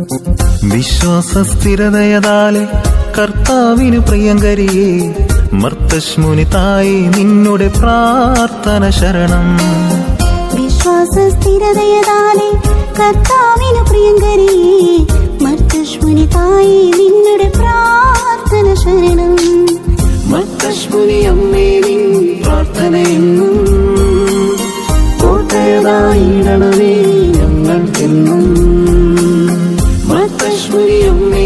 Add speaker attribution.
Speaker 1: വിശ്വാസ സ്ഥിരതയതാലെ കർത്താവിനു പ്രിയങ്കരിയേ മർത്തശ്മുനി തായി നിന്നുടെ പ്രാർത്ഥന ശരണം
Speaker 2: വിശ്വാസ സ്ഥിരതയതാലെ കർത്താവിന് പ്രിയങ്കരിയേ മർത്തശ്മുനി തായി നിന്നുടെ പ്രാർത്ഥന ശരണം
Speaker 1: മർത്തശ്മുനി അമ്മേ നിൻ പ്രാർത്ഥനയെന്നും കോട്ടയതായിടണമേ ഞങ്ങൾക്കെന്നും മർത്തശ്മുനി അമ്മേ